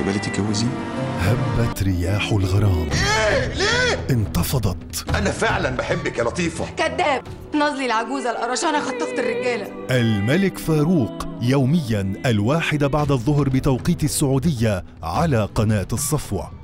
تقبلي تتجوزي هبت رياح الغرام ايه ليه انتفضت انا فعلا بحبك يا لطيفه كذاب نازلي العجوزة القرشانة خطفت الرجالة الملك فاروق يوميا الواحدة بعد الظهر بتوقيت السعودية على قناة الصفوة